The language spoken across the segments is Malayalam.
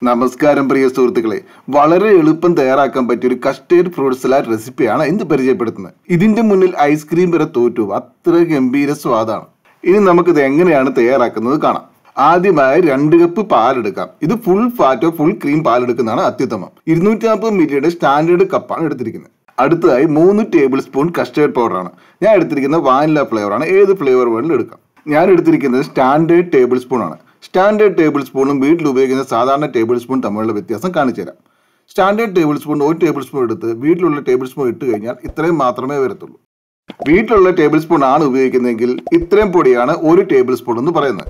നമസ്കാരം പ്രിയ സുഹൃത്തുക്കളെ വളരെ എളുപ്പം തയ്യാറാക്കാൻ പറ്റിയ ഒരു കസ്റ്റേർഡ് ഫ്രൂട്ട് സലാഡ് റെസിപ്പിയാണ് ഇന്ന് പരിചയപ്പെടുത്തുന്നത് ഇതിന്റെ മുന്നിൽ ഐസ്ക്രീം വരെ തോറ്റു അത്ര ഗംഭീര സ്വാദാണ് ഇനി നമുക്കിത് എങ്ങനെയാണ് തയ്യാറാക്കുന്നത് കാണാം ആദ്യമായി രണ്ട് കപ്പ് പാലെടുക്കാം ഇത് ഫുൾ ഫാറ്റോ ഫുൾ ക്രീം പാലെടുക്കുന്നതാണ് അത്യുത്തമം ഇരുന്നൂറ്റി നാൽപ്പത് മില്ലിയുടെ സ്റ്റാൻഡേർഡ് കപ്പാണ് എടുത്തിരിക്കുന്നത് അടുത്തതായി മൂന്ന് ടേബിൾ സ്പൂൺ കസ്റ്റേർഡ് പൗഡറാണ് ഞാൻ എടുത്തിരിക്കുന്നത് വാനില ഫ്ലേവറാണ് ഏത് ഫ്ലേവർ വേണമെങ്കിലും എടുക്കാം ഞാൻ എടുത്തിരിക്കുന്നത് സ്റ്റാൻഡേർഡ് ടേബിൾ സ്പൂൺ ആണ് സ്റ്റാൻഡേർഡ് ടേബിൾ സ്പൂണും വീട്ടിൽ ഉപയോഗിക്കുന്ന സാധാരണ ടേബിൾ സ്പൂൺ തമ്മിലുള്ള വ്യത്യാസം കാണിച്ചു തരാം സ്റ്റാൻഡേർഡ് ടേബിൾ സ്പൂൺ ഒരു ടേബിൾ സ്പൂൺ എടുത്ത് വീട്ടിലുള്ള ടേബിൾ സ്പൂൺ ഇട്ട് കഴിഞ്ഞാൽ ഇത്രയും മാത്രമേ വരത്തുള്ളൂ വീട്ടിലുള്ള ടേബിൾ സ്പൂൺ ആണ് ഉപയോഗിക്കുന്നതെങ്കിൽ ഇത്രയും പൊടിയാണ് ഒരു ടേബിൾ സ്പൂൺ എന്ന് പറയുന്നത്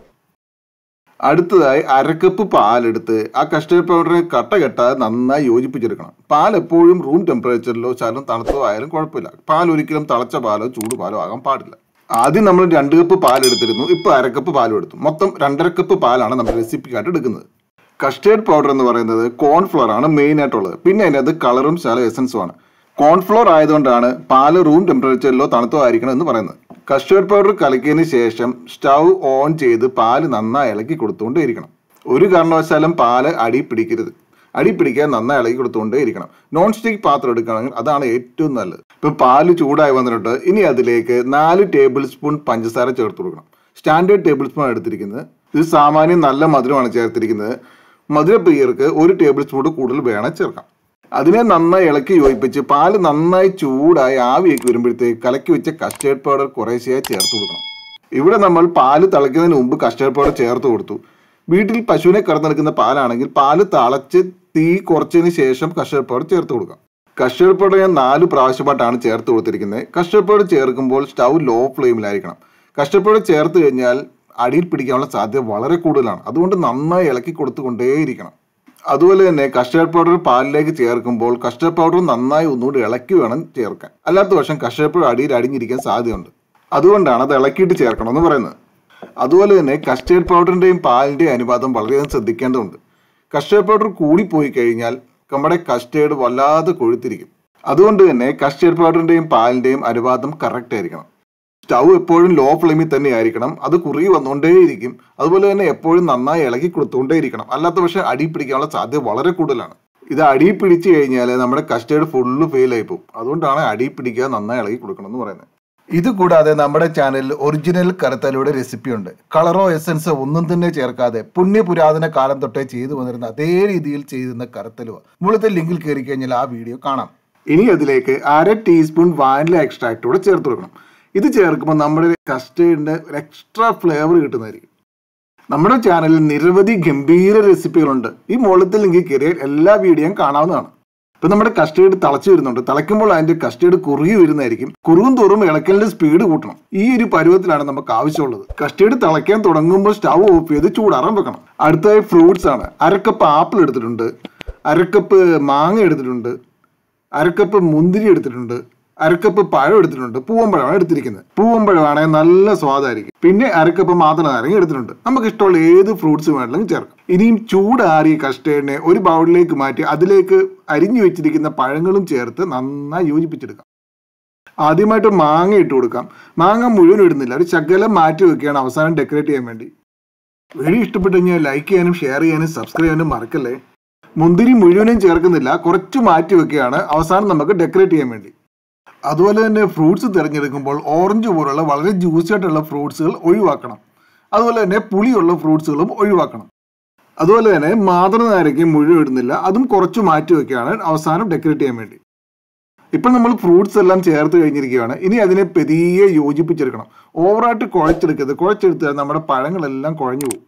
അടുത്തതായി അരക്കപ്പ് പാലെടുത്ത് ആ കസ്റ്റേർഡ് പൗഡറിനെ കട്ട കെട്ടാതെ നന്നായി യോജിപ്പിച്ചെടുക്കണം പാൽ എപ്പോഴും റൂം ടെമ്പറേച്ചറിലോ ശകലം തണുത്തോ ആയാലും കുഴപ്പമില്ല പാൽ ഒരിക്കലും തിളച്ച പാലോ ചൂട് പാലോ ആകാൻ പാടില്ല ആദ്യം നമ്മൾ രണ്ട് കപ്പ് പാൽ എടുത്തിരുന്നു ഇപ്പൊ അരക്കപ്പ് പാലും എടുത്തു മൊത്തം രണ്ടര കപ്പ് പാലാണ് നമ്മൾ റെസിപ്പിക്കായിട്ട് എടുക്കുന്നത് കസ്റ്റേർഡ് പൗഡർ എന്ന് പറയുന്നത് കോൺഫ്ലോർ ആണ് മെയിൻ ആയിട്ടുള്ളത് പിന്നെ അതിനകത്ത് കളറും ശല എസൻസും ആണ് കോൺഫ്ലോർ ആയതുകൊണ്ടാണ് പാല് റൂം ടെമ്പറേച്ചറിലോ തണുത്തോ ആയിരിക്കണം എന്ന് പറയുന്നത് കസ്റ്റേർഡ് പൗഡർ കലക്കിയതിന് ശേഷം സ്റ്റൗ ഓൺ ചെയ്ത് പാല് നന്നായി ഇളക്കി കൊടുത്തുകൊണ്ടേയിരിക്കണം ഒരു കാരണവശാലും പാല് അടി പിടിക്കരുത് അടി പിടിക്കാൻ നന്നായി ഇളക്കി കൊടുത്തുകൊണ്ടേ ഇരിക്കണം നോൺ സ്റ്റിക്ക് പാത്രം എടുക്കുകയാണെങ്കിൽ അതാണ് ഏറ്റവും നല്ലത് ഇപ്പൊ പാല് ചൂടായി വന്നിട്ടുണ്ട് ഇനി അതിലേക്ക് നാല് ടേബിൾ സ്പൂൺ പഞ്ചസാര ചേർത്ത് കൊടുക്കണം സ്റ്റാൻഡേർഡ് ടേബിൾ സ്പൂൺ എടുത്തിരിക്കുന്നത് ഇത് സാമാന്യം നല്ല മധുരമാണ് ചേർത്തിരിക്കുന്നത് മധുരപ്രിയർക്ക് ഒരു ടേബിൾ സ്പൂൺ കൂടുതൽ വേണം ചേർക്കാം അതിനെ നന്നായി ഇളക്കി യോജിപ്പിച്ച് പാല് നന്നായി ചൂടായി ആവിയൊക്കെ വരുമ്പോഴത്തേക്ക് കലക്കി വെച്ച കസ്റ്റേർഡ് പൗഡർ കുറേശ്ശെയായി ചേർത്ത് കൊടുക്കണം ഇവിടെ നമ്മൾ പാല് തിളയ്ക്കുന്നതിന് മുമ്പ് കസ്റ്റേർഡ് പൗഡർ ചേർത്ത് കൊടുത്തു വീട്ടിൽ പശുവിനെ കറന്നെടുക്കുന്ന പാലാണെങ്കിൽ പാല് തിളച്ച് തീ കുറച്ചതിന് ശേഷം കസ്റ്റേർഡ് പൗഡർ ചേർത്ത് കൊടുക്കാം കസ്റ്റേർഡ് പൗഡർ ഞാൻ നാല് പ്രാവശ്യമായിട്ടാണ് ചേർത്ത് കൊടുത്തിരിക്കുന്നത് കസ്റ്റേർഡ് പൗഡർ ചേർക്കുമ്പോൾ സ്റ്റൗ ലോ ഫ്ലെയിമിലായിരിക്കണം കസ്റ്റേർഡ് പൗഡർ ചേർത്ത് കഴിഞ്ഞാൽ അടിയിൽ പിടിക്കാനുള്ള സാധ്യത വളരെ കൂടുതലാണ് അതുകൊണ്ട് നന്നായി ഇളക്കി കൊടുത്തുകൊണ്ടേയിരിക്കണം അതുപോലെ തന്നെ കസ്റ്റേർഡ് പൗഡർ പാലിലേക്ക് ചേർക്കുമ്പോൾ കസ്റ്റേർഡ് പൗഡർ നന്നായി ഒന്നുകൂടി ഇളക്കി വേണം ചേർക്കാൻ അല്ലാത്ത പക്ഷം കസ്റ്റേർഡ് പൗഡർ അടിയിൽ അടിഞ്ഞിരിക്കാൻ സാധ്യതയുണ്ട് അതുകൊണ്ടാണ് അത് ഇളക്കിയിട്ട് ചേർക്കണം എന്ന് പറയുന്നത് അതുപോലെ തന്നെ കസ്റ്റേർഡ് പൗഡറിന്റെയും പാലിന്റെയും അനുപാതം വളരെയധികം ശ്രദ്ധിക്കേണ്ടതുണ്ട് കസ്റ്റേർഡ് പൗഡർ കൂടിപ്പോയി കഴിഞ്ഞാൽ നമ്മുടെ കസ്റ്റേർഡ് വല്ലാതെ കൊഴുത്തിരിക്കും അതുകൊണ്ട് തന്നെ കസ്റ്റേർഡ് പൗഡറിന്റെയും പാലിന്റെയും അനുപാതം കറക്റ്റ് ആയിരിക്കണം സ്റ്റൗ എപ്പോഴും ലോ ഫ്ലെയിമിൽ തന്നെ ആയിരിക്കണം അത് കുറുകി വന്നുകൊണ്ടേയിരിക്കും അതുപോലെ തന്നെ എപ്പോഴും നന്നായി ഇളക്കി കൊടുത്തുകൊണ്ടേയിരിക്കണം അല്ലാത്ത പക്ഷേ അടി പിടിക്കാനുള്ള സാധ്യത വളരെ കൂടുതലാണ് ഇത് അടി പിടിച്ചു കഴിഞ്ഞാൽ നമ്മുടെ കസ്റ്റേർഡ് ഫുള്ള് ഫെയിൽ ആയി പോകും അതുകൊണ്ടാണ് അടി പിടിക്കുക നന്നായി ഇളക്കി കൊടുക്കണം എന്ന് പറയുന്നത് ഇത് കൂടാതെ നമ്മുടെ ചാനലിൽ ഒറിജിനൽ കറുത്തലയുടെ റെസിപ്പി ഉണ്ട് കളറോ എസൻസോ ഒന്നും തന്നെ ചേർക്കാതെ പുണ്യ പുരാതന കാലം തൊട്ടേ ചെയ്തു വന്നിരുന്ന അതേ രീതിയിൽ ചെയ്തിരുന്ന കറുത്തലുവ മുകളിലത്തെ ലിങ്കിൽ കയറി കഴിഞ്ഞാൽ ആ വീഡിയോ കാണാം ഇനി അതിലേക്ക് അര ടീസ്പൂൺ വാനില എക്സ്ട്രാക്ട് കൂടെ ചേർത്ത് കൊടുക്കണം ഇത് ചേർക്കുമ്പോൾ നമ്മുടെ കസ്റ്റേർഡിന് ഒരു എക്സ്ട്രാ ഫ്ലേവർ കിട്ടുന്നതായിരിക്കും നമ്മുടെ ചാനലിൽ നിരവധി ഗംഭീര റെസിപ്പികളുണ്ട് ഈ മുകളിലത്തെ ലിങ്കിൽ കയറിയാൽ എല്ലാ വീഡിയോയും കാണാവുന്നതാണ് ഇപ്പൊ നമ്മുടെ കസ്റ്റേർഡ് തിളച്ചു വരുന്നുണ്ട് തിളയ്ക്കുമ്പോൾ അതിന്റെ കസ്റ്റേർഡ് കുറുകി വരുന്നതായിരിക്കും കുറുകും തോറും ഇളക്കലിന്റെ സ്പീഡ് കൂട്ടണം ഈ ഒരു പരുവത്തിലാണ് നമുക്ക് ആവശ്യമുള്ളത് കസ്റ്റേർഡ് തിളയ്ക്കാൻ തുടങ്ങുമ്പോൾ സ്റ്റൗ ഓഫ് ചെയ്ത് ചൂടാറാൻ വെക്കണം അടുത്തതായി ഫ്രൂട്ട്സ് ആണ് അരക്കപ്പ് ആപ്പിൾ എടുത്തിട്ടുണ്ട് അരക്കപ്പ് മാങ്ങ എടുത്തിട്ടുണ്ട് അരക്കപ്പ് മുന്തിരി എടുത്തിട്ടുണ്ട് അരക്കപ്പ് പഴം എടുത്തിട്ടുണ്ട് പൂവമ്പഴമാണ് എടുത്തിരിക്കുന്നത് പൂവമ്പഴമാണെങ്കിൽ നല്ല സ്വാദായിരിക്കും പിന്നെ അരക്കപ്പ് മാത്രം നാരങ്ങ എടുത്തിട്ടുണ്ട് നമുക്ക് ഇഷ്ടമുള്ള ഏത് ഫ്രൂട്ട്സ് വേണമെങ്കിലും ചേർക്കാം ഇനിയും ചൂടാറിയ കസ്റ്റേർഡിനെ ഒരു ബൗളിലേക്ക് മാറ്റി അതിലേക്ക് അരിഞ്ഞു വെച്ചിരിക്കുന്ന പഴങ്ങളും ചേർത്ത് നന്നായി യോജിപ്പിച്ചെടുക്കാം ആദ്യമായിട്ട് മാങ്ങ ഇട്ട് കൊടുക്കാം മാങ്ങ മുഴുവൻ ഇടുന്നില്ല ഒരു ശകലം മാറ്റി വെക്കുകയാണ് അവസാനം ഡെക്കറേറ്റ് ചെയ്യാൻ വേണ്ടി വീഡിയോ ഇഷ്ടപ്പെട്ടു കഴിഞ്ഞാൽ ലൈക്ക് ചെയ്യാനും ഷെയർ ചെയ്യാനും സബ്സ്ക്രൈബ് ചെയ്യാനും മറക്കല്ലേ മുന്തിരി മുഴുവനും ചേർക്കുന്നില്ല കുറച്ച് മാറ്റി വെക്കുകയാണ് അവസാനം നമുക്ക് ഡെക്കറേറ്റ് ചെയ്യാൻ വേണ്ടി അതുപോലെ തന്നെ ഫ്രൂട്ട്സ് തിരഞ്ഞെടുക്കുമ്പോൾ ഓറഞ്ച് പോലുള്ള വളരെ ജ്യൂസി ആയിട്ടുള്ള ഫ്രൂട്ട്സുകൾ ഒഴിവാക്കണം അതുപോലെ തന്നെ പുളിയുള്ള ഫ്രൂട്ട്സുകളും ഒഴിവാക്കണം അതുപോലെ തന്നെ മാതൃ നാരയ്ക്ക് മുഴുവൻ ഇടുന്നില്ല അതും കുറച്ച് മാറ്റി വെക്കുകയാണ് അവസാനം ഡെക്കറേറ്റ് ചെയ്യാൻ വേണ്ടി ഇപ്പം നമ്മൾ ഫ്രൂട്ട്സ് എല്ലാം ചേർത്ത് കഴിഞ്ഞിരിക്കുകയാണ് ഇനി അതിനെ പെതിയെ യോജിപ്പിച്ചെടുക്കണം ഓവറായിട്ട് കുഴച്ചെടുക്കരുത് കുഴച്ചെടുത്താൽ നമ്മുടെ പഴങ്ങളെല്ലാം കുഴഞ്ഞു പോകും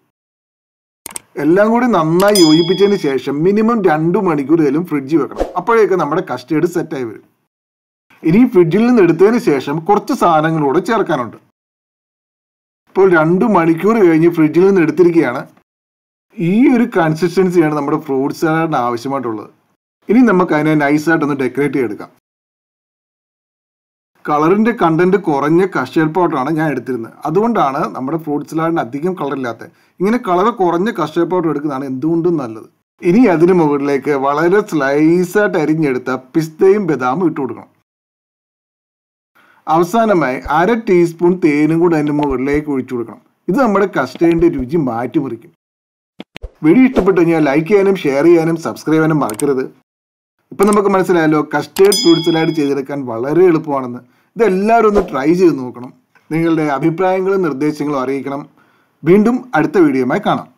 എല്ലാം കൂടി നന്നായി യോജിപ്പിച്ചതിന് ശേഷം മിനിമം രണ്ടു മണിക്കൂറേലും ഫ്രിഡ്ജിൽ വെക്കണം അപ്പോഴേക്ക് നമ്മുടെ കസ്റ്റേർഡ് സെറ്റായി വരും ഇനി ഫ്രിഡ്ജിൽ നിന്ന് എടുത്തതിന് ശേഷം കുറച്ച് സാധനങ്ങളൂടെ ചേർക്കാനുണ്ട് ഇപ്പോൾ രണ്ടു മണിക്കൂർ കഴിഞ്ഞ് ഫ്രിഡ്ജിൽ നിന്ന് എടുത്തിരിക്കുകയാണ് ഈ ഒരു കൺസിസ്റ്റൻസിയാണ് നമ്മുടെ ഫ്രൂട്ട് സലാഡിന് ആവശ്യമായിട്ടുള്ളത് ഇനി നമുക്ക് അതിനെ നൈസായിട്ടൊന്ന് ഡെക്കറേറ്റ് ചെയ്തെടുക്കാം കളറിന്റെ കണ്ടന്റ് കുറഞ്ഞ കസ്റ്റേർഡ് പൗഡറാണ് ഞാൻ എടുത്തിരുന്നത് അതുകൊണ്ടാണ് നമ്മുടെ ഫ്രൂട്ട് സലാഡിന് അധികം കളർ ഇല്ലാത്തത് ഇങ്ങനെ കളർ കുറഞ്ഞ കസ്റ്റേർഡ് പൗഡർ എടുക്കുന്നതാണ് എന്തുകൊണ്ടും നല്ലത് ഇനി അതിന് മുകളിലേക്ക് വളരെ സ്ലൈസായിട്ട് അരിഞ്ഞെടുത്ത പിസ്തയും ബദാമും ഇട്ട് കൊടുക്കണം അവസാനമായി അര ടീസ്പൂൺ തേനും കൂടെ അതിൻ്റെ മുകളിലേക്ക് ഒഴിച്ചു കൊടുക്കണം ഇത് നമ്മുടെ കസ്റ്റേഡിന്റെ രുചി മാറ്റിമറിക്കും വീഡിയോ ഇഷ്ടപ്പെട്ടു കഴിഞ്ഞാൽ ലൈക്ക് ചെയ്യാനും ഷെയർ ചെയ്യാനും സബ്സ്ക്രൈബ് ചെയ്യാനും മറക്കരുത് ഇപ്പൊ നമുക്ക് മനസ്സിലായല്ലോ കസ്റ്റേർഡ് ഫ്രൂട്ട് സലാഡ് ചെയ്തെടുക്കാൻ വളരെ എളുപ്പമാണെന്ന് ഇതെല്ലാവരും ഒന്ന് ട്രൈ ചെയ്ത് നോക്കണം നിങ്ങളുടെ അഭിപ്രായങ്ങളും നിർദ്ദേശങ്ങളും അറിയിക്കണം വീണ്ടും അടുത്ത വീഡിയോയുമായി കാണാം